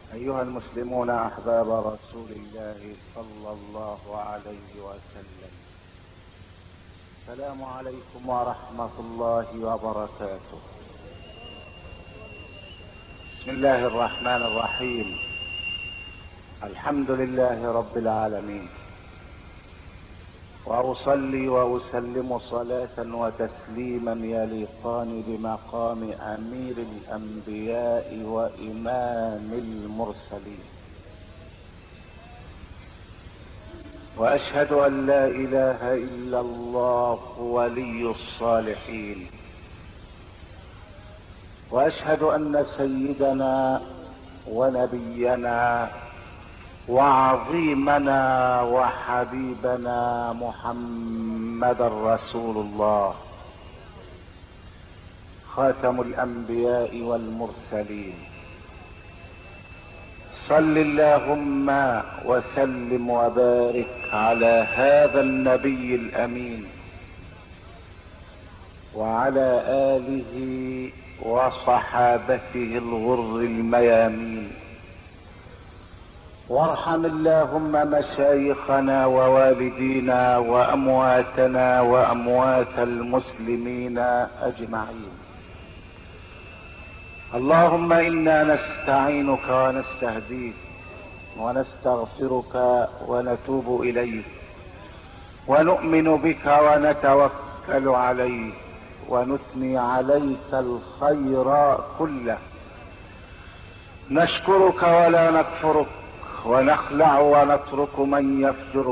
أيها المسلمون أحباب رسول الله صلى الله عليه وسلم السلام عليكم ورحمة الله وبركاته بسم الله الرحمن الرحيم الحمد لله رب العالمين واصلي واسلم صلاه وتسليما يليقان بمقام امير الانبياء وامام المرسلين واشهد ان لا اله الا الله ولي الصالحين واشهد ان سيدنا ونبينا وعظيمنا وحبيبنا محمد رسول الله خاتم الانبياء والمرسلين صل اللهم وسلم وبارك على هذا النبي الامين وعلى اله وصحابته الغر الميامين وارحم اللهم مشايخنا ووالدينا وامواتنا واموات المسلمين اجمعين اللهم انا نستعينك ونستهديك ونستغفرك ونتوب اليك ونؤمن بك ونتوكل عليك ونثني عليك الخير كله نشكرك ولا نكفرك ونخلع ونترك من يفجرك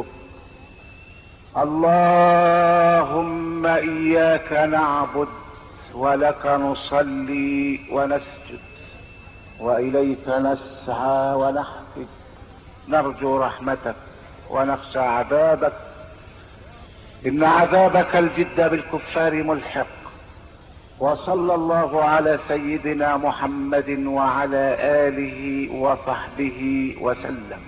اللهم اياك نعبد ولك نصلي ونسجد واليك نسعى ونحفد نرجو رحمتك ونخشى عذابك ان عذابك الجد بالكفار ملحق وصلى الله على سيدنا محمد وعلى اله وصحبه وسلم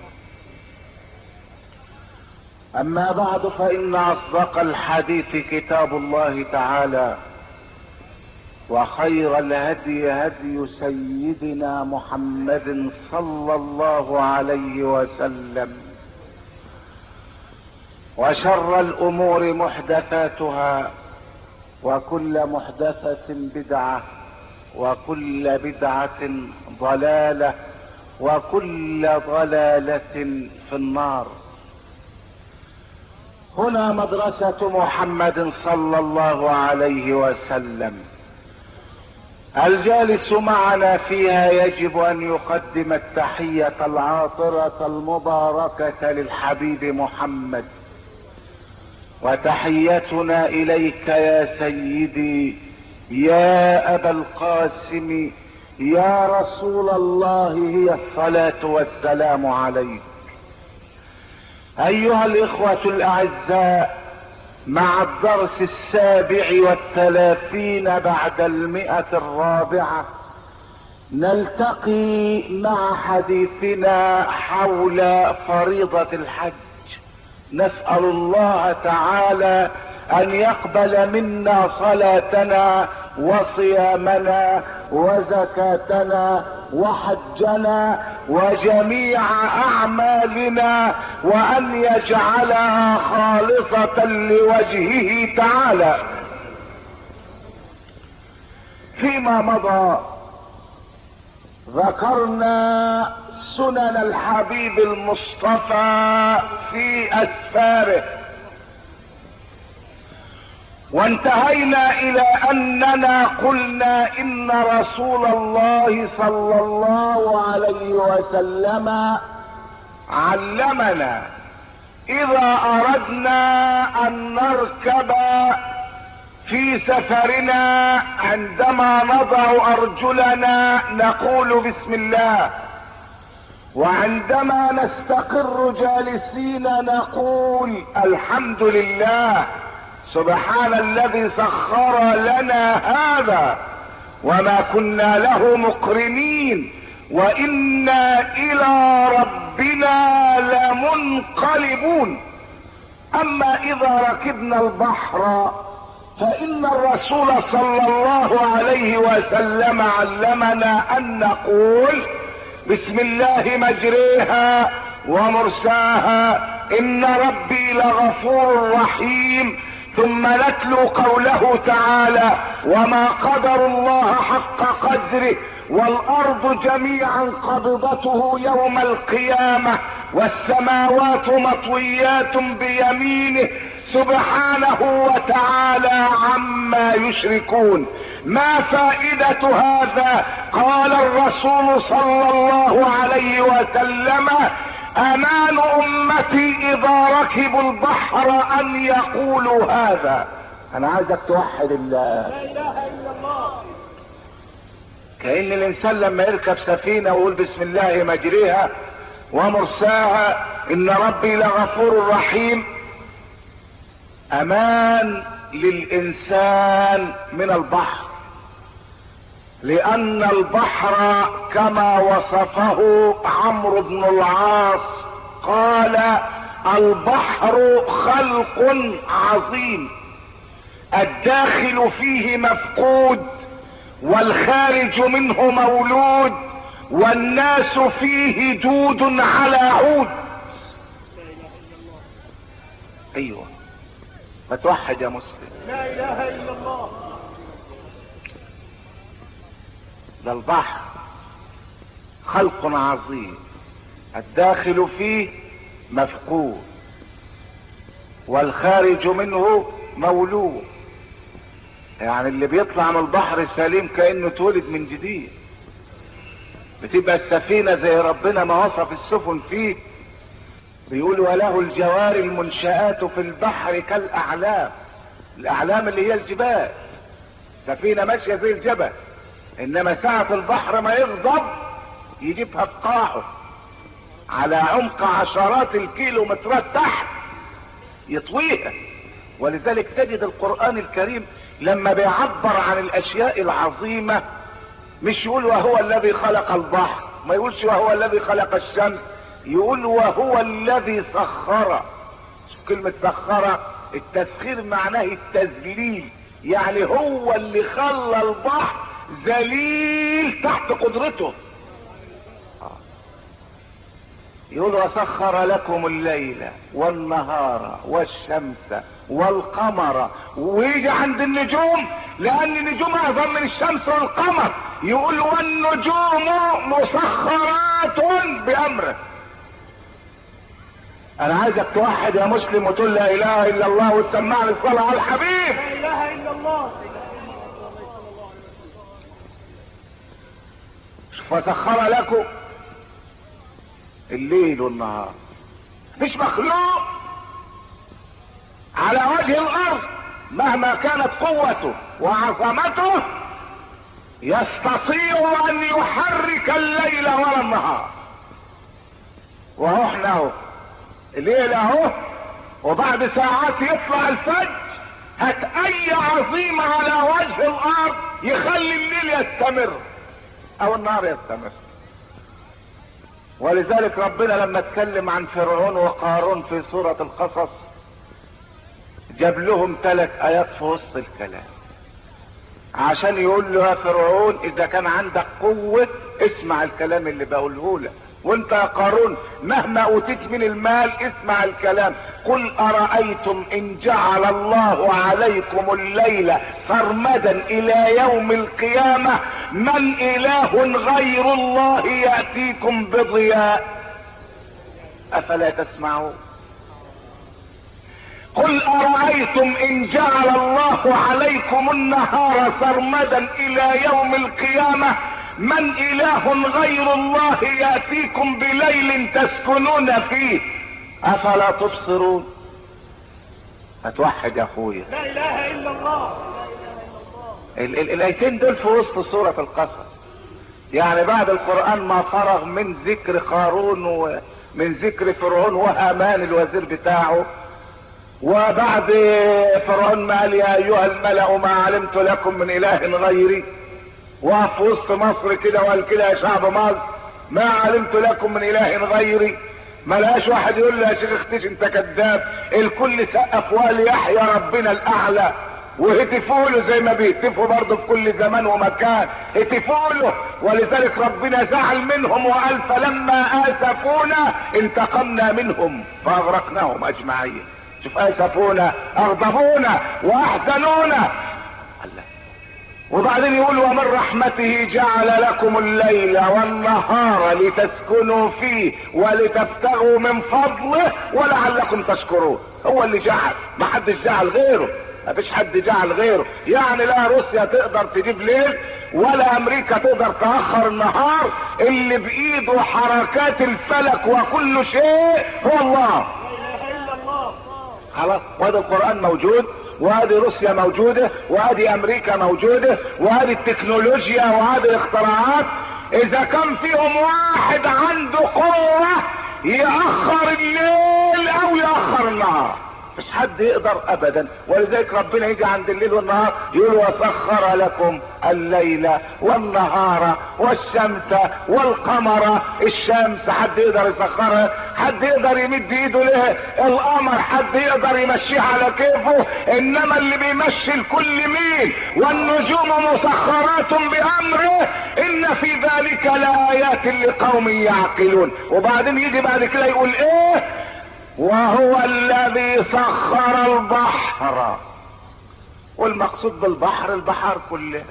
اما بعد فان اصدق الحديث كتاب الله تعالى وخير الهدي هدي سيدنا محمد صلى الله عليه وسلم وشر الامور محدثاتها وكل محدثة بدعة وكل بدعة ضلالة وكل ضلالة في النار هنا مدرسة محمد صلى الله عليه وسلم الجالس معنا فيها يجب ان يقدم التحية العاطرة المباركة للحبيب محمد وتحيتنا اليك يا سيدي يا ابا القاسم يا رسول الله هي الصلاة والسلام عليك ايها الاخوة الاعزاء مع الدرس السابع والثلاثين بعد المئة الرابعة نلتقي مع حديثنا حول فريضة الحج نسأل الله تعالى ان يقبل منا صلاتنا وصيامنا وزكاتنا وحجنا وجميع اعمالنا وان يجعلها خالصة لوجهه تعالى فيما مضى ذكرنا سنن الحبيب المصطفى في اسفاره وانتهينا الى اننا قلنا ان رسول الله صلى الله عليه وسلم علمنا اذا اردنا ان نركب في سفرنا عندما نضع ارجلنا نقول بسم الله وعندما نستقر جالسين نقول الحمد لله سبحان الذي سخر لنا هذا وما كنا له مقرنين وانا الى ربنا لمنقلبون اما اذا ركبنا البحر فان الرسول صلى الله عليه وسلم علمنا ان نقول بسم الله مجريها ومرساها ان ربي لغفور رحيم ثم نتلو قوله تعالى وما قدر الله حق قدره والارض جميعا قبضته يوم القيامة والسماوات مطويات بيمينه سبحانه وتعالى عما يشركون ما فائدة هذا قال الرسول صلى الله عليه وسلم امان امتي اذا ركبوا البحر ان يقولوا هذا انا عايزك توحد الله لا اله الا الله كأن الانسان لما يركب سفينة ويقول بسم الله مجريها ومرساها ان ربي لغفور رحيم امان للانسان من البحر لان البحر كما وصفه عمرو بن العاص قال البحر خلق عظيم الداخل فيه مفقود والخارج منه مولود والناس فيه دود على عود ايوه ما توحد يا مسلم لا اله الا الله ده البحر خلق عظيم الداخل فيه مفقود والخارج منه مولود يعني اللي بيطلع من البحر سليم كانه اتولد من جديد بتبقى السفينة زي ربنا ما وصف السفن فيه بيقول وله الجوار المنشآت في البحر كالأعلام الأعلام اللي هي الجبال سفينة ماشية زي الجبل انما ساعة البحر ما يغضب يجيبها بقاعه على عمق عشرات الكيلومترات تحت يطويها ولذلك تجد القرآن الكريم لما بيعبر عن الاشياء العظيمة مش يقول وهو الذي خلق البحر ما يقولش وهو الذي خلق الشمس يقول وهو الذي سخر كلمة سخر التسخير معناه التذليل يعني هو اللي خلى البحر ذليل تحت قدرته يقول وسخر لكم الليل والنهار والشمس والقمر ويجي عند النجوم لان النجوم اعظم من الشمس والقمر يقول والنجوم مسخرات بامره انا عايزك توحد يا مسلم وتقول لا اله الا الله وتسمع لي الصلاه على الحبيب لا اله الا الله فسخر لكم الليل والنهار مش مخلوق على وجه الارض مهما كانت قوته وعظمته يستطيع ان يحرك الليل ولا النهار وهو احنا اهو الليل اهو وبعد ساعات يطلع الفجر هات اي عظيمة على وجه الارض يخلي الليل يستمر او النهار يستمر ولذلك ربنا لما اتكلم عن فرعون وقارون في سورة القصص جاب لهم ثلاث ايات في وسط الكلام عشان يقول له يا فرعون اذا كان عندك قوة اسمع الكلام اللي بقوله لك وانت يا قارون مهما اوتيت من المال اسمع الكلام قل ارايتم ان جعل الله عليكم الليل سرمدا الى يوم القيامه من اله غير الله ياتيكم بضياء افلا تسمعون قل ارايتم ان جعل الله عليكم النهار سرمدا الى يوم القيامه من اله غير الله ياتيكم بليل تسكنون فيه افلا تبصرون هتوحد يا اخويا لا اله الا الله ال- ال- الايتين دول في وسط سورة القصص يعني بعد القرآن ما فرغ من ذكر قارون ومن ذكر فرعون وهامان الوزير بتاعه وبعد فرعون ما قال يا ايها الملأ ما علمت لكم من اله غيري وقف وسط مصر كده وقال كده يا شعب مصر ما علمت لكم من اله غيري ما لقاش واحد يقول له يا شيخ اختش انت كذاب الكل سقف وقال يحيى ربنا الاعلى وهتفوا له زي ما بيهتفوا برضه في كل زمان ومكان هتفوا له ولذلك ربنا زعل منهم وقال فلما اسفونا انتقمنا منهم فاغرقناهم اجمعين شوف اسفونا اغضبونا واحزنونا الله وبعدين يقول ومن رحمته جعل لكم الليل والنهار لتسكنوا فيه ولتبتغوا من فضله ولعلكم تشكرون هو اللي جعل ما حدش جعل غيره ما فيش حد جعل غيره يعني لا روسيا تقدر تجيب ليل ولا امريكا تقدر تاخر النهار اللي بايده حركات الفلك وكل شيء هو الله خلاص وهذا القران موجود وهذه روسيا موجودة وهذه امريكا موجودة وهذه التكنولوجيا وهذه الاختراعات اذا كان فيهم واحد عنده قوة يأخر الليل او يأخر النهار مش حد يقدر ابدا ولذلك ربنا يجي عند الليل والنهار يقول وسخر لكم الليل والنهار والشمس والقمر الشمس حد يقدر يسخرها حد يقدر يمد ايده ليه القمر حد يقدر يمشيه على كيفه انما اللي بيمشي الكل مين والنجوم مسخرات بامره ان في ذلك لايات لقوم يعقلون وبعدين يجي بعد كده يقول ايه وهو الذي سخر البحر والمقصود بالبحر البحر كلها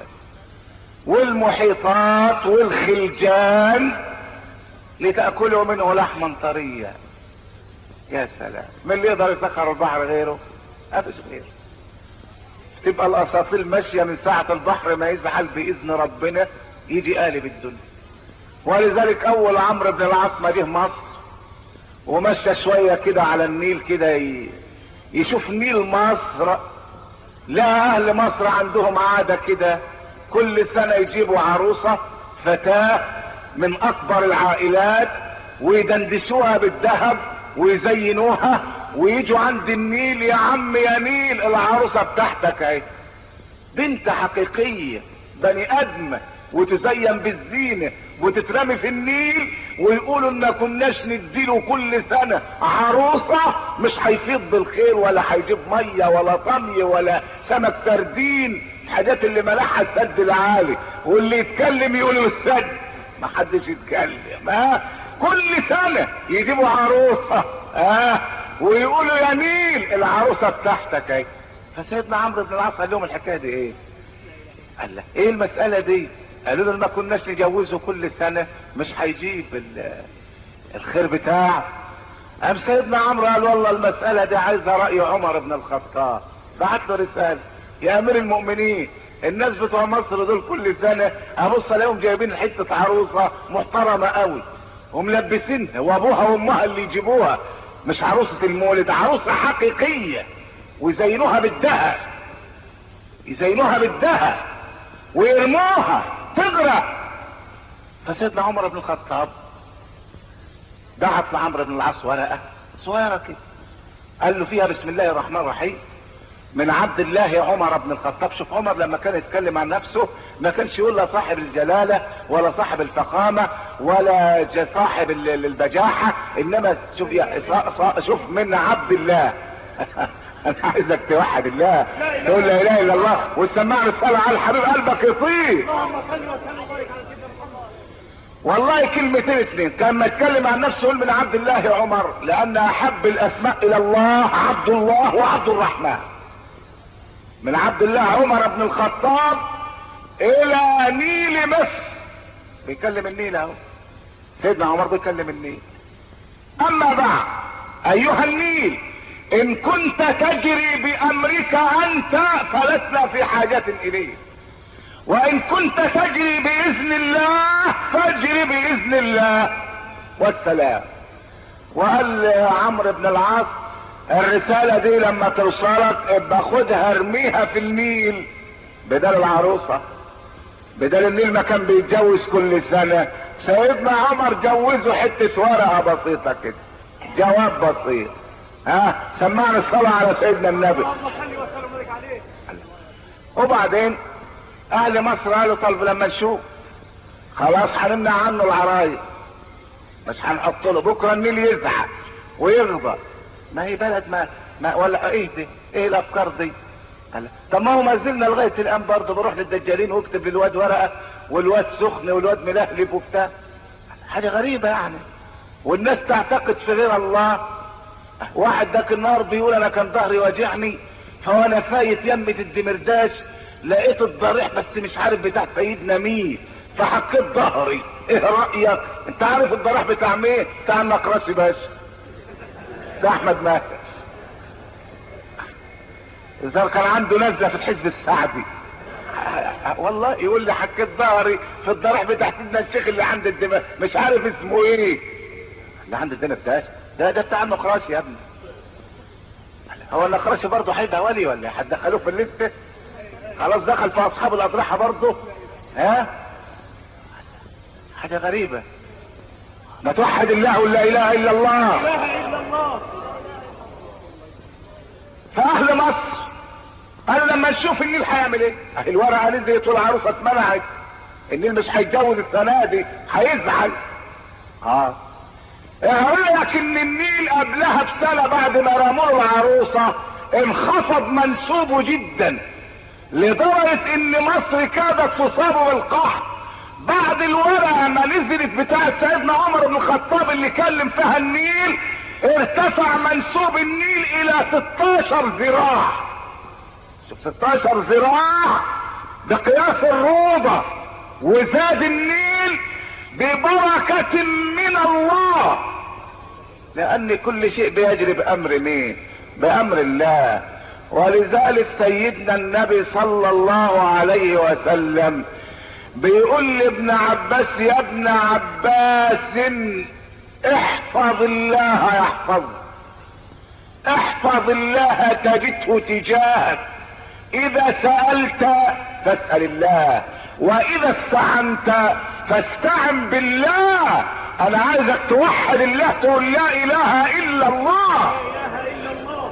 والمحيطات والخلجان لتأكلوا منه لحما طريا يا سلام من اللي يقدر يسخر البحر غيره مفيش غيره تبقى الاساطيل ماشيه من ساعه البحر ما يزعل باذن ربنا يجي قالب الدنيا ولذلك اول عمرو بن العاص ما جه مصر ومشى شوية كده على النيل كده ي... يشوف نيل مصر لا اهل مصر عندهم عادة كده كل سنة يجيبوا عروسة فتاة من اكبر العائلات ويدندسوها بالذهب ويزينوها ويجوا عند النيل يا عم يا نيل العروسة بتاعتك اهي بنت حقيقية بني ادم وتزين بالزينة وتترمي في النيل ويقولوا ان كناش نديله كل سنة عروسة مش هيفيض بالخير ولا هيجيب مية ولا طمي ولا سمك سردين الحاجات اللي ملحها السد العالي واللي يتكلم يقولوا السد ما حدش يتكلم ها كل سنة يجيبوا عروسة ها ويقولوا يا نيل العروسة بتاعتك اهي فسيدنا عمرو بن العاص قال لهم الحكاية دي ايه قال له ايه المسألة دي قالوا له ما كناش نجوزه كل سنة مش هيجيب الخير بتاعه قام سيدنا عمرو قال والله المسألة دي عايزة رأي عمر بن الخطاب بعت له رسالة يا امير المؤمنين الناس بتوع مصر دول كل سنة ابص الاقيهم جايبين حتة عروسة محترمة قوي وملبسينها وابوها وامها اللي يجيبوها مش عروسة المولد عروسة حقيقية ويزينوها بالذهب يزينوها بالذهب ويرموها تغرق فسيدنا عمر بن الخطاب بعت لعمرو بن العاص ورقه صغيره كده قال له فيها بسم الله الرحمن الرحيم من عبد الله عمر بن الخطاب شوف عمر لما كان يتكلم عن نفسه ما كانش يقول لا صاحب الجلالة ولا صاحب الفخامة ولا صاحب البجاحة انما شوف شوف من عبد الله انا عايزك توحد الله تقول لا اله الا الله وتسمعني الصلاة على الحبيب قلبك يطير والله كلمتين اتنين كان ما يتكلم عن نفسه يقول من عبد الله عمر لان احب الاسماء الى الله عبد الله وعبد الرحمن من عبد الله عمر بن الخطاب الى نيل مصر بيكلم النيل اهو سيدنا عمر بيكلم النيل اما بعد ايها النيل ان كنت تجري بامرك انت فلسنا في حاجة اليه وان كنت تجري باذن الله فاجري باذن الله والسلام وقال عمرو بن العاص الرسالة دي لما توصلك ابقى خدها ارميها في النيل بدل العروسة بدل النيل ما كان بيتجوز كل سنة سيدنا عمر جوزه حتة ورقة بسيطة كده جواب بسيط ها سمعنا الصلاة على سيدنا النبي وبعدين اهل مصر قالوا طلب لما نشوف خلاص هنمنع عنه العرايس مش هنحط له بكره النيل يزعق ويغضب ما هي بلد ما, ما ولا ايه دي ايه الافكار دي قال طب ما هو ما زلنا لغايه الان برضه بروح للدجالين واكتب للواد ورقه والواد سخن والواد ملهلب وبتاع حاجه غريبه يعني والناس تعتقد في غير الله واحد ذاك النهار بيقول انا كان ظهري واجعني فوانا فايت يمة الدمرداش لقيت الضريح بس مش عارف بتاع سيدنا مين فحكيت ظهري ايه رايك انت عارف الضريح بتاع مين بتاع النقراشي باشا ده احمد ماهر اذا كان عنده نزله في الحزب السعدي والله يقول لي حكيت ظهري في الضريح بتاع سيدنا الشيخ اللي عند الدماغ مش عارف اسمه ايه اللي عند الدنيا بتاعش ده ده بتاع النقراشي يا ابني هو النقراشي برضه هيبقى ولي ولا هتدخلوه في الليسته خلاص دخل في اصحاب الاضرحه برضه ها حاجه غريبه ما توحد الله ولا اله الا الله اله الا الله فاهل مصر قالوا لما نشوف النيل هيعمل ايه اهي الورقه نزلت والعروسه اتمنعت النيل مش هيتجوز السنه دي هيزعل اه ايه رايك ان النيل قبلها بسنه بعد ما رموا العروسه انخفض منسوبه جدا لدرجه ان مصر كادت تصاب بالقحط بعد الورقه ما نزلت بتاعه سيدنا عمر بن الخطاب اللي كلم فيها النيل ارتفع منسوب النيل الى 16 ذراع 16 ذراع بقياس الروضة وزاد النيل ببركة من الله لان كل شيء بيجري بامر مين بامر الله ولذلك سيدنا النبي صلى الله عليه وسلم بيقول لابن عباس يا ابن عباس احفظ الله يحفظ احفظ الله تجده تجاهك اذا سألت فاسأل الله واذا استعنت فاستعن بالله انا عايزك توحد الله تقول لا اله الا الله لا اله الا الله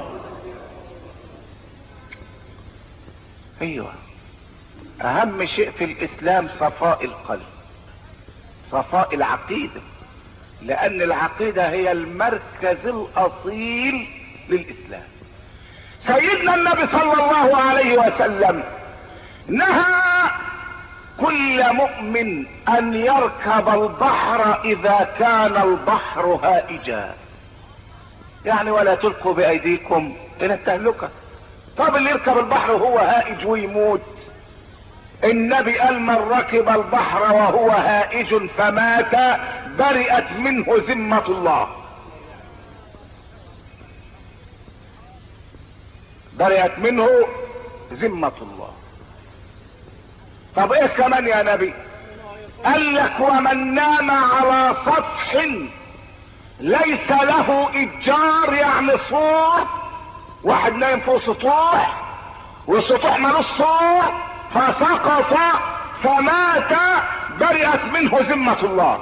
ايوه اهم شيء في الاسلام صفاء القلب صفاء العقيدة لان العقيدة هي المركز الاصيل للاسلام سيدنا النبي صلى الله عليه وسلم نهى كل مؤمن ان يركب البحر اذا كان البحر هائجا يعني ولا تلقوا بايديكم الى التهلكة طب اللي يركب البحر وهو هائج ويموت النبي قال من ركب البحر وهو هائج فمات برئت منه ذمة الله برئت منه ذمة الله طب ايه كمان يا نبي قال لك ومن نام على سطح ليس له اتجار يعني سور واحد نايم فوق سطوح والسطوح ملوش سور فسقط فمات برئت منه ذمة الله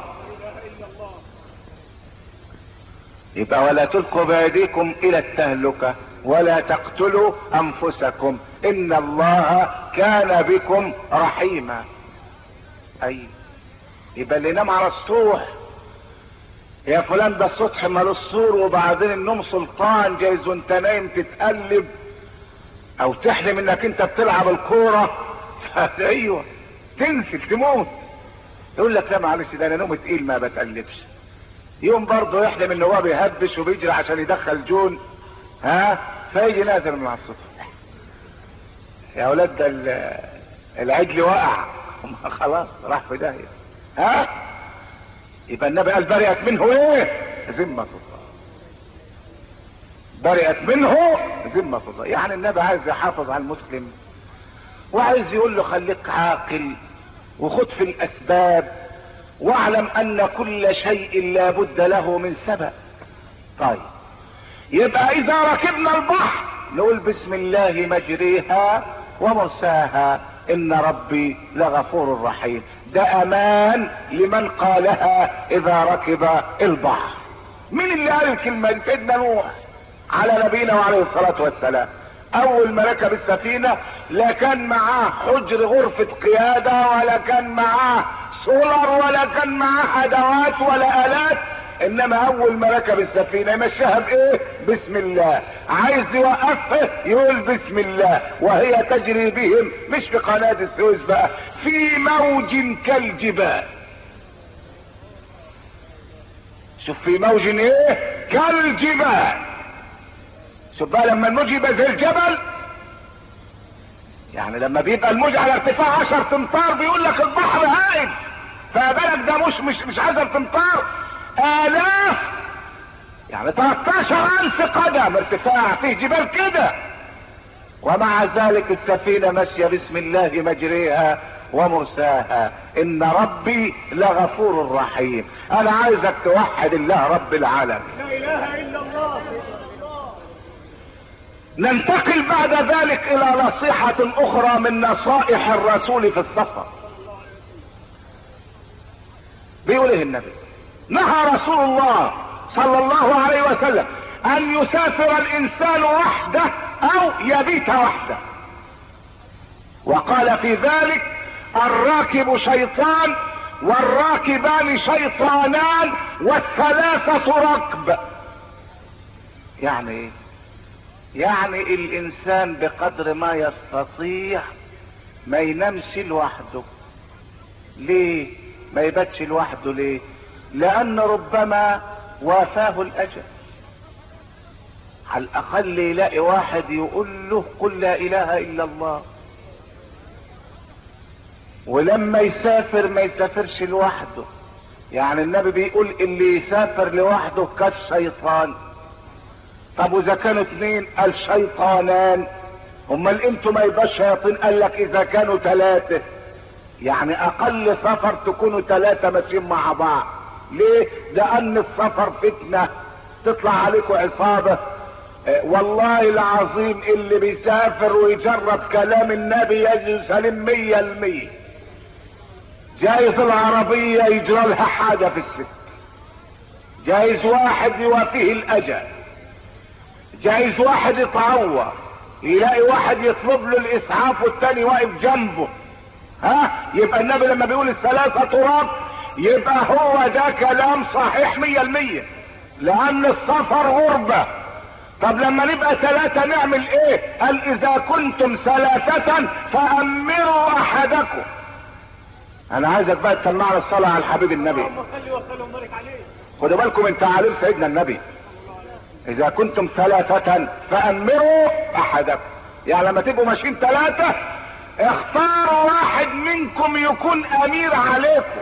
يبقى ولا تلقوا بايديكم الى التهلكة ولا تقتلوا انفسكم ان الله كان بكم رحيما اي يبقى اللي نام على السطوح يا فلان ده السطح مالوش سور وبعدين النوم سلطان جايز وانت نايم تتقلب او تحلم انك انت بتلعب الكورة ايوه تنزل تموت يقول لك لا معلش ده انا نومي تقيل ما بتقلبش يوم برضه يحلم ان هو بيهبش وبيجري عشان يدخل جون ها فيجي نازل من على السطح يا اولاد ده ال- العجل وقع خلاص راح في داهيه ها يبقى النبي قال برئت منه ايه ذمة الله برئت منه ذمة الله يعني النبي عايز يحافظ على المسلم وعايز يقول له خليك عاقل وخد في الاسباب واعلم ان كل شيء لا بد له من سبب طيب يبقى اذا ركبنا البحر نقول بسم الله مجريها ومرساها ان ربي لغفور رحيم ده امان لمن قالها اذا ركب البحر مين اللي قال الكلمه دي سيدنا نوح على نبينا وعليه الصلاه والسلام اول ما ركب السفينه لا كان معاه حجر غرفه قياده ولا كان معاه سولر ولا كان معاه ادوات ولا الات انما اول ما ركب السفينه يمشيها بايه بسم الله عايز يوقفها يقول بسم الله وهي تجري بهم مش في قناه السويس بقى في موج كالجبال شوف في موج ايه كالجبال شوف بقى لما الموج يبقى زي الجبل يعني لما بيبقى الموج على ارتفاع 10 امتار بيقول لك البحر هائل فبالك ده مش مش مش 10 امتار الاف يعني 13 الف قدم ارتفاع فيه جبال كده ومع ذلك السفينة ماشية بسم الله مجريها ومرساها ان ربي لغفور رحيم انا عايزك توحد الله رب العالمين لا اله الا الله ننتقل بعد ذلك الى نصيحة اخرى من نصائح الرسول في السفر بيقول ايه النبي نهى رسول الله صلى الله عليه وسلم ان يسافر الانسان وحده او يبيت وحده وقال في ذلك الراكب شيطان والراكبان شيطانان والثلاثة ركب يعني ايه يعني الانسان بقدر ما يستطيع ما ينامش لوحده ليه ما يباتش لوحده ليه لان ربما وافاه الاجل على الاقل يلاقي واحد يقول له قل لا اله الا الله ولما يسافر ما يسافرش لوحده يعني النبي بيقول اللي يسافر لوحده كالشيطان طب واذا كانوا اتنين قال شيطانان امال انتوا ما يبقاش شياطين قال لك اذا كانوا ثلاثة يعني اقل سفر تكونوا ثلاثة ماشيين مع بعض ليه لان السفر فتنة تطلع عليكم عصابة اه والله العظيم اللي بيسافر ويجرب كلام النبي يجي سليم مية المية جايز العربية يجرى لها حاجة في السكة جايز واحد يوافيه الاجل جايز واحد يتعور يلاقي واحد يطلب له الاسعاف والتاني واقف جنبه ها يبقى النبي لما بيقول الثلاثة تراب يبقى هو ده كلام صحيح مية المية لان السفر غربة طب لما نبقى ثلاثة نعمل ايه قال اذا كنتم ثلاثة فامروا احدكم انا عايزك بقى تسمعنا الصلاة على الحبيب النبي اللهم صل وسلم وبارك عليه خدوا بالكم من تعاليم سيدنا النبي اذا كنتم ثلاثة فامروا احدكم يعني لما تبقوا ماشيين ثلاثة اختاروا واحد منكم يكون امير عليكم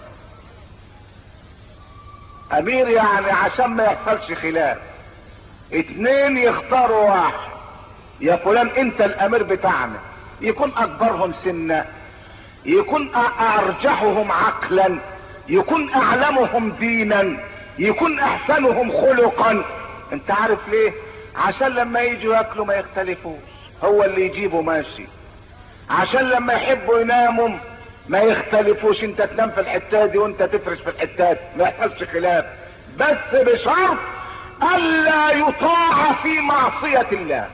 امير يعني عشان ما يحصلش خلاف اتنين يختاروا واحد يا فلان انت الامير بتاعنا يكون اكبرهم سنا يكون ارجحهم عقلا يكون اعلمهم دينا يكون احسنهم خلقا انت عارف ليه عشان لما يجوا ياكلوا ما يختلفوش هو اللي يجيبه ماشي عشان لما يحبوا يناموا ما يختلفوش انت تنام في الحته دي وانت تفرش في الحته دي ما يحصلش خلاف بس بشرط الا يطاع في معصيه الله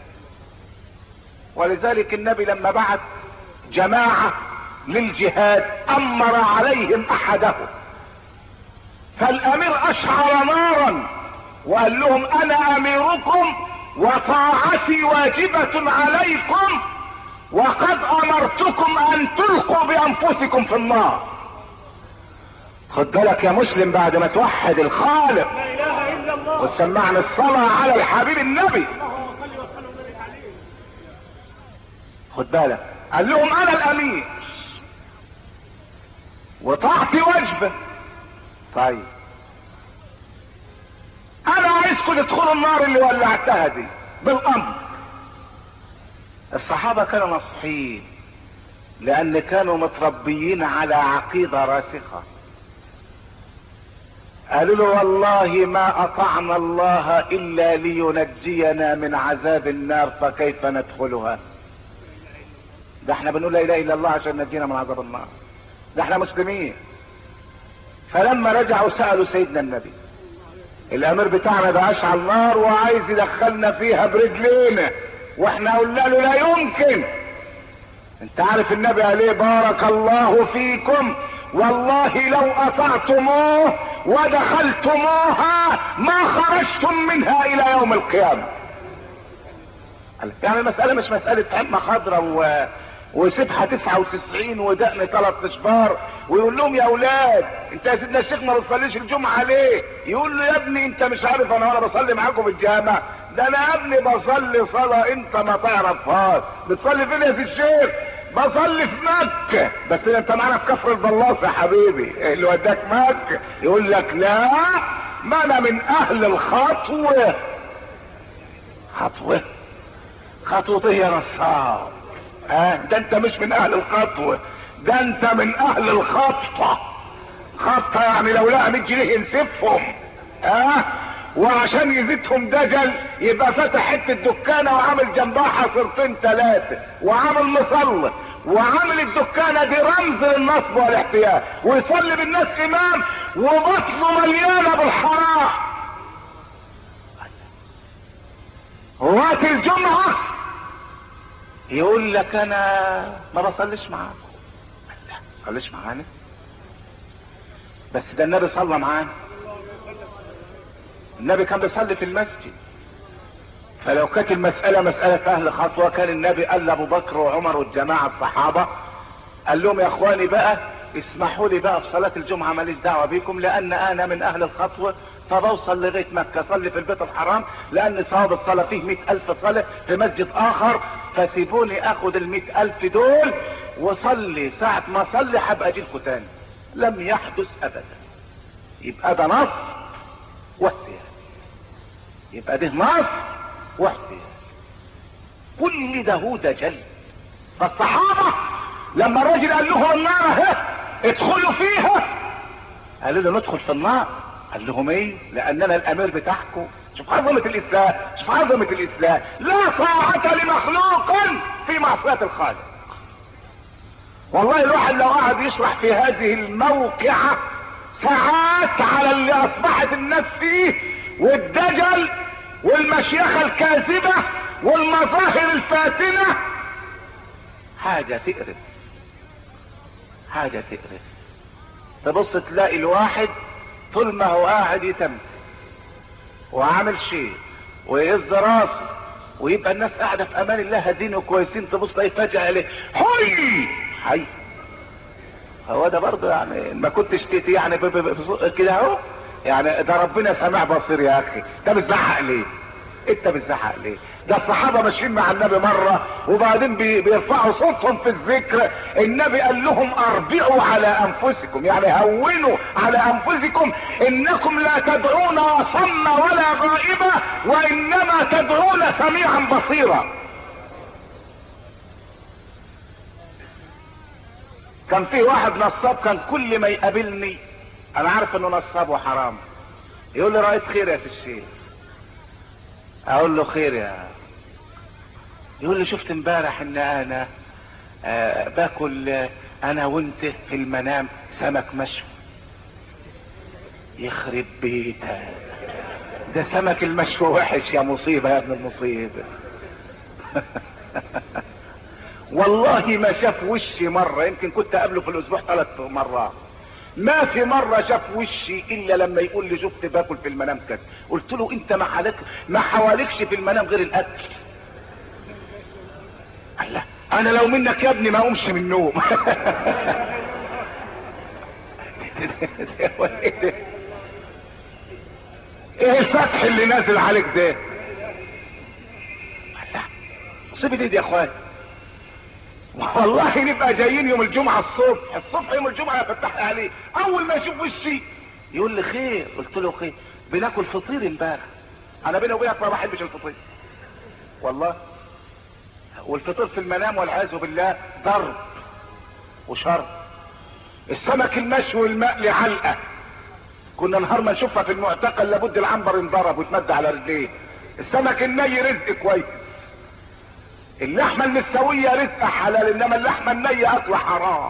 ولذلك النبي لما بعت جماعه للجهاد امر عليهم احدهم فالامير اشعر نارا وقال لهم انا اميركم وطاعتي واجبة عليكم وقد امرتكم ان تلقوا بانفسكم في النار خد بالك يا مسلم بعد ما توحد الخالق لا اله الا الله وتسمعنا الصلاة على الحبيب النبي اللهم صل وسلم وبارك عليه خد بالك قال لهم انا الامير وطاعتي واجبة طيب انا عايزكم تدخلوا النار اللي ولعتها دي بالامر الصحابة كانوا نصحين لان كانوا متربيين على عقيدة راسخة قالوا له والله ما اطعنا الله الا لينجينا من عذاب النار فكيف ندخلها ده احنا بنقول لا اله الا الله عشان نجينا من عذاب النار ده احنا مسلمين فلما رجعوا سألوا سيدنا النبي الامير بتاعنا ده اشعل نار وعايز يدخلنا فيها برجلينا واحنا قلنا له لا يمكن انت عارف النبي قال ايه بارك الله فيكم والله لو اطعتموه ودخلتموها ما خرجتم منها الى يوم القيامة يعني المسألة مش مسألة عمة خضرة و... وسبحة تسعة وتسعين ودقن ثلاث اشبار ويقول لهم يا اولاد انت يا سيدنا الشيخ ما بتصليش الجمعة ليه يقول له يا ابني انت مش عارف انا وانا بصلي معاكم في الجامع ده انا يا ابني بصلي صلاة انت ما تعرفهاش بتصلي فين يا سي الشيخ بصلي في مكة بس انت معانا في كفر البلاص يا حبيبي اللي وداك مكة يقول لك لا ما انا من اهل الخطوة خطوة خطوة ايه يا نصاب ها ده انت مش من اهل الخطوة ده انت من اهل الخطة خطة يعني لو لقى 100 جنيه ينسفهم ها وعشان يزيدهم دجل يبقى فاتح حته دكانه وعامل جنبها حصرتين ثلاثه وعامل مصلى وعامل الدكانه دي رمز للنصب والاحتيال ويصلي بالناس امام وبطنه مليانه بالحرام وقت الجمعه يقول لك انا ما بصليش معاكم لا ما بصليش معانا بس ده النبي صلى معانا النبي كان بيصلي في المسجد فلو كانت المسألة مسألة أهل خطوة كان النبي قال لأبو بكر وعمر والجماعة الصحابة قال لهم يا إخواني بقى اسمحوا لي بقى في صلاة الجمعة ماليش دعوة بيكم لأن أنا من أهل الخطوة فبوصل لغاية مكة أصلي في البيت الحرام لأن صواب الصلاة فيه مئة ألف صلاة في مسجد آخر فسيبوني آخد المئة ألف دول وصلي ساعة ما أصلي حبقى أجيلكوا تاني لم يحدث أبدا يبقى ده نص واحتيال يبقى ده نص واحتيال كل ده هو دجل فالصحابة لما الراجل قال لهم النار اهي ادخلوا فيها قالوا له ندخل في النار قال لهم ايه لاننا الامير بتاعكم شوف عظمة الاسلام شوف عظمة الاسلام لا طاعة لمخلوق في معصية الخالق والله الواحد لو قعد يشرح في هذه الموقعة ساعات على اللي اصبحت الناس فيه والدجل والمشيخة الكاذبة والمظاهر الفاتنة حاجة تقرف حاجة تقرف تبص تلاقي الواحد طول ما هو قاعد يتم وعامل شيء ويهز راسه ويبقى الناس قاعدة في امان الله هادين وكويسين تبص تلاقي فجأة عليه حي حي هو ده برضه يعني ما كنتش تيتي يعني ب- ب- ب- كده اهو يعني ده ربنا سميع بصير يا اخي انت بتزعق ليه انت بتزعق ليه ده الصحابة ماشيين مع النبي مرة وبعدين بي- بيرفعوا صوتهم في الذكر النبي قال لهم اربعوا على انفسكم يعني هونوا على انفسكم انكم لا تدعون صم ولا غائبة وانما تدعون سميعا بصيرا كان في واحد نصاب كان كل ما يقابلني انا عارف انه نصاب وحرام يقول لي رئيس خير يا سي الشيخ اقول له خير يا يقول لي شفت امبارح ان انا آه باكل آه، انا وانت في المنام سمك مشوي يخرب بيتك ده سمك المشوي وحش يا مصيبة يا ابن المصيبة والله ما شاف وشي مرة يمكن كنت اقابله في الاسبوع ثلاث مرات ما في مرة شاف وشي الا لما يقول لي شفت باكل في المنام كده قلت له انت ما حالك ما حوالكش في المنام غير الاكل قال لا انا لو منك يا ابني ما اقومش من النوم ايه الفتح اللي نازل عليك ده قال لا مصيبة ايه دي يا اخوان والله نبقى جايين يوم الجمعة الصبح الصبح يوم الجمعة يفتح لي عليه اول ما يشوف وشي يقول لي خير قلت له خير بناكل فطير امبارح انا بيني وبينك ما بحبش الفطير والله والفطير في المنام والعياذ بالله ضرب وشر السمك المشوي المقلي علقه كنا نهار ما نشوفها في المعتقل لابد العنبر ينضرب ويتمد على رجليه السمك الني رزق كويس اللحمة المستوية رزق حلال انما اللحمة النية اكل حرام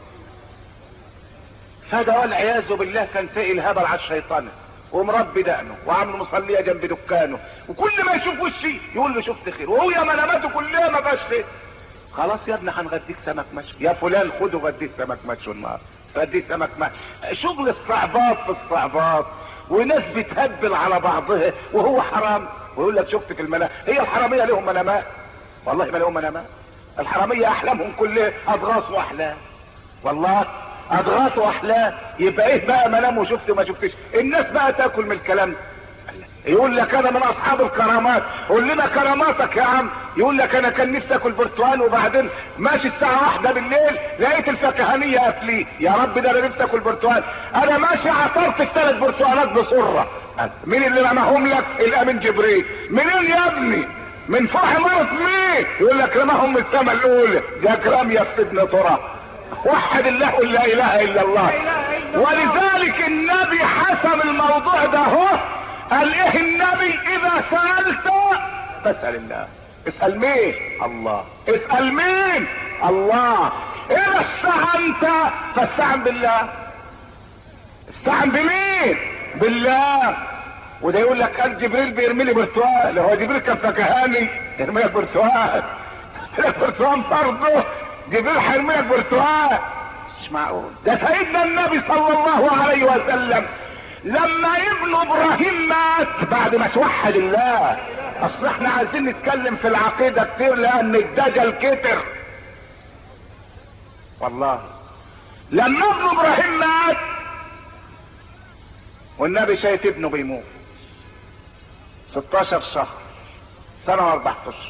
فده والعياذ بالله كان سائل هبل على الشيطان ومربي دقنه وعامل مصلية جنب دكانه وكل ما يشوف وشي يقول له شفت خير وهو يا مناماته كلها ما فيهاش خير خلاص يا ابني هنغديك سمك مشوي يا فلان خده غديك سمك مشوي النهار توديه سمك ما شغل الصعبات في الصعبات وناس بتهبل على بعضها وهو حرام ويقول لك شفت في المنام هي الحراميه لهم منامات والله ما لهم منامات الحراميه احلامهم كلها اضغاث واحلام والله اضغاث واحلام يبقى ايه بقى منام وشفت وما شفتش الناس بقى تاكل من الكلام ده يقول لك انا من اصحاب الكرامات قول لنا كراماتك يا عم يقول لك انا كان نفسي اكل برتقال وبعدين ماشي الساعه واحدة بالليل لقيت الفكهانيه قافلين يا رب ده انا نفسي اكل برتقال انا ماشي عطرت الثلاث برتقالات بسره مين اللي رماهم لك الامين جبريل منين يا ابني من فوق عمارة مين يقول لك رماهم من السماء الاولى جاك رمي ابن ترى وحد الله قل لا اله الا الله ولذلك النبي حسم الموضوع ده هو قال ايه النبي اذا سألت فاسأل الله اسأل مين الله اسأل مين الله اذا استعنت فاستعن بالله استعن بمين بالله وده يقول لك قال جبريل بيرمي لي برتقال هو جبريل كان فكهاني يرمي لك برتقال لك برتقال برضه جبريل هيرمي لك برتقال مش معقول ده سيدنا النبي صلى الله عليه وسلم لما ابن ابراهيم مات بعد ما توحد الله اصل احنا عايزين نتكلم في العقيده كتير لان الدجل كتر والله لما ابن ابراهيم مات والنبي شايف ابنه بيموت 16 شهر سنه و14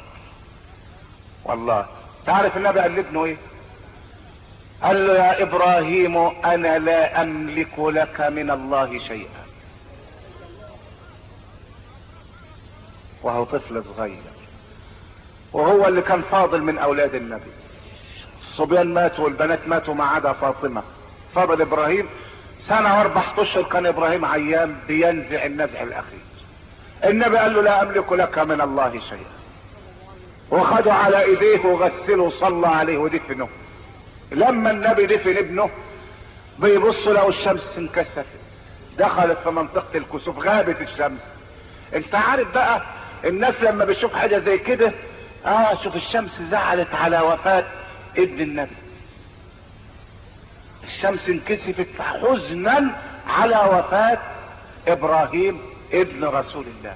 والله تعرف النبي قال لابنه ايه قال له يا ابراهيم انا لا املك لك من الله شيئا وهو طفل صغير وهو اللي كان فاضل من اولاد النبي الصبيان ماتوا والبنات ماتوا ما عدا فاطمه فاضل ابراهيم سنه واربع اشهر كان ابراهيم عيان بينزع النزع الاخير النبي قال له لا املك لك من الله شيئا وخدوا على ايديه وغسلوا وصلى عليه ودفنه لما النبي دفن ابنه بيبصوا لقوا الشمس انكسفت دخلت في منطقة الكسوف غابت الشمس انت عارف بقى الناس لما بيشوف حاجة زي كده اه شوف الشمس زعلت على وفاة ابن النبي الشمس انكسفت حزنا على وفاة ابراهيم ابن رسول الله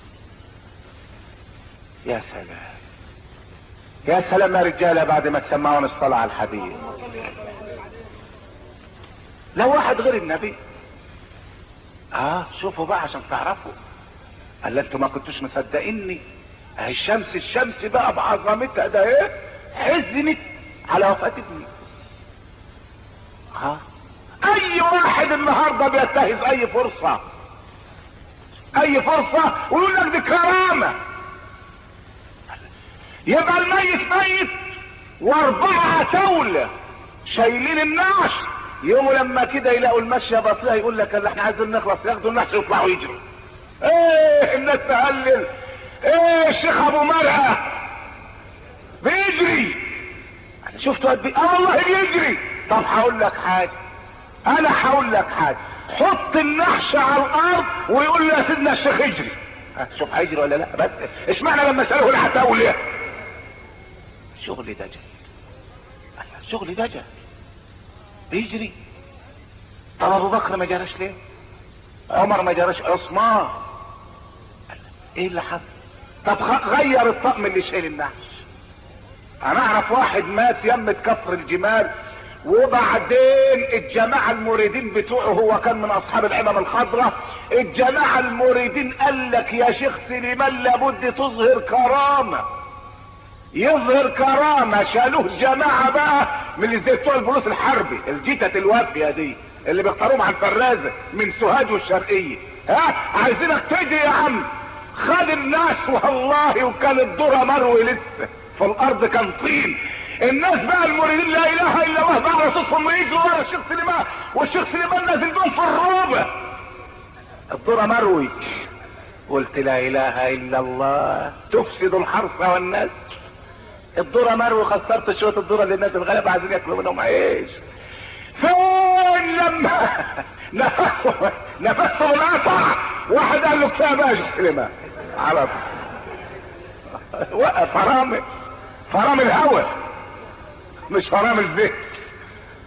يا سلام يا سلام يا رجاله بعد ما تسمعون الصلاة على الحبيب لو واحد غير النبي اه شوفوا بقى عشان تعرفوا قال انتوا ما كنتوش مصدقيني اهي الشمس الشمس بقى بعظمتها ده ايه حزنت على وفاة ابني اه اي واحد النهارده بينتهز اي فرصة اي فرصة ويقول لك دي كرامة يبقى الميت ميت واربعة تولة شايلين النعش يوم لما كده يلاقوا المشية بطيئة يقول لك اللي احنا عايزين نخلص ياخدوا النعش ويطلعوا يجروا ايه الناس تهلل ايه الشيخ ابو مرأة بيجري انا شفته قد اه والله بيجري طب هقول لك حاجة انا هقول لك حاجة حط النحش على الارض ويقول له يا سيدنا الشيخ اجري شوف هيجري ولا لا بس اشمعنى لما سأله العتاولة شغل دجل شغل دجل بيجري طب ابو بكر ما جراش ليه عمر ما جراش عثمان ايه اللي حصل طب غير الطقم اللي شايل النحش انا اعرف واحد مات يمة كفر الجمال وبعدين الجماعة المريدين بتوعه هو كان من اصحاب العمم الخضراء الجماعة المريدين قال لك يا شيخ سليمان لابد تظهر كرامة يظهر كرامة شالوه جماعة بقى من اللي زي بتوع البوليس الحربي الجيتة الوافية دي اللي بيختاروهم على الفرازة من سوهاج والشرقية ها عايزينك تجي يا عم خد الناس والله وكان الذرة مروي لسه في الارض كان طين الناس بقى المريدين لا اله الا الله بقى رصصهم ويجروا ورا الشيخ سليمان والشيخ سليمان نازل بهم في الروبة الذرة مروي قلت لا اله الا الله تفسد الحرث والنسل الذرة مروي خسرت شوية الذرة للناس الغلابة عايزين ياكلوا منهم عيش فين لما نفسه نفسه انقطع واحد قال له كفايه بقى يا شيخ سليمان على طول وقف فرامل فرامل الهوى مش فرامل الذهن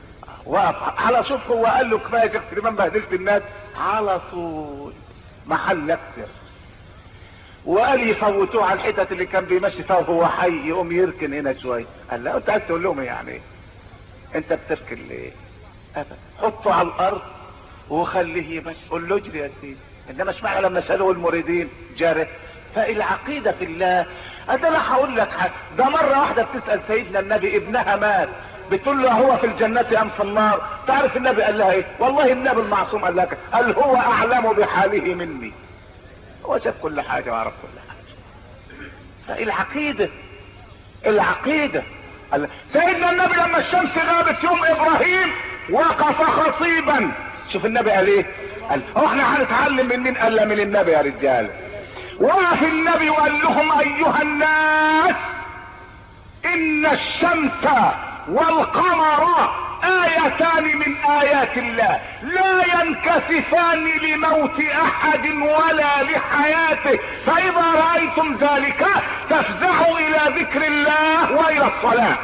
وقف على صوت هو قال له كفايه يا شيخ سليمان بهدلت الناس على طول محل اكسر وقال يفوتوه على الحتت اللي كان بيمشي فيها وهو حي يقوم يركن هنا شويه قال لا انت عايز تقول لهم إيه يعني انت بتركن ليه ابدا حطه على الارض وخليه يمشي قول له اجري يا سيدي انما اشمعنى لما سالوه المريدين جاره فالعقيده في الله ده انا هقول لك حاجه ده مره واحده بتسال سيدنا النبي ابنها مات بتقول له هو في الجنة ام في النار تعرف النبي قال لها ايه والله النبي المعصوم قال لك قال هو اعلم بحاله مني هو شاف كل حاجة وعرف كل حاجة فالعقيدة العقيدة قال- سيدنا النبي لما الشمس غابت يوم ابراهيم وقف خصيبا شوف النبي قال ايه قال هو احنا هنتعلم من مين قال لا من النبي يا رجال وقف النبي وقال لهم ايها الناس ان الشمس والقمر ايتان من ايات الله لا ينكسفان لموت احد ولا لحياته فاذا رايتم ذلك فافزعوا الى ذكر الله والى الصلاه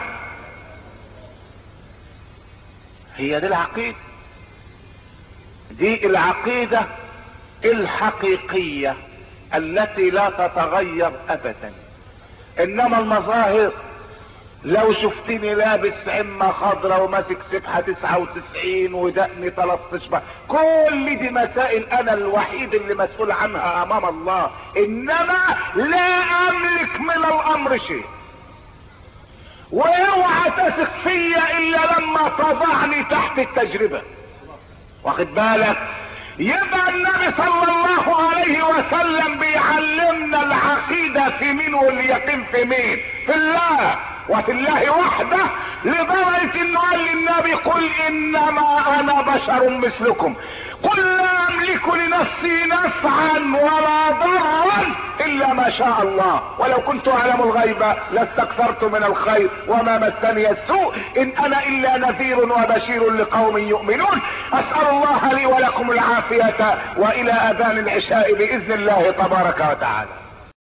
هي دي العقيده دي العقيده الحقيقيه التي لا تتغير ابدا انما المظاهر لو شفتني لابس عمة خضرة وماسك سبحة تسعة وتسعين ودقني تلات اشبع كل دي مسائل انا الوحيد اللي مسؤول عنها امام الله انما لا املك من الامر شيء واوعى تثق فيا الا لما تضعني تحت التجربة واخد بالك يبقى النبي صلى الله عليه وسلم بيعلمنا العقيدة في مين واليقين في مين في الله وفي الله وحده لدرجة انه قال للنبي قل انما انا بشر مثلكم قل لا املك لنفسي نفعا ولا ضرا الا ما شاء الله ولو كنت اعلم الغيب لاستكثرت من الخير وما مسني السوء ان انا الا نذير وبشير لقوم يؤمنون اسال الله لي ولكم العافيه والى اذان العشاء باذن الله تبارك وتعالى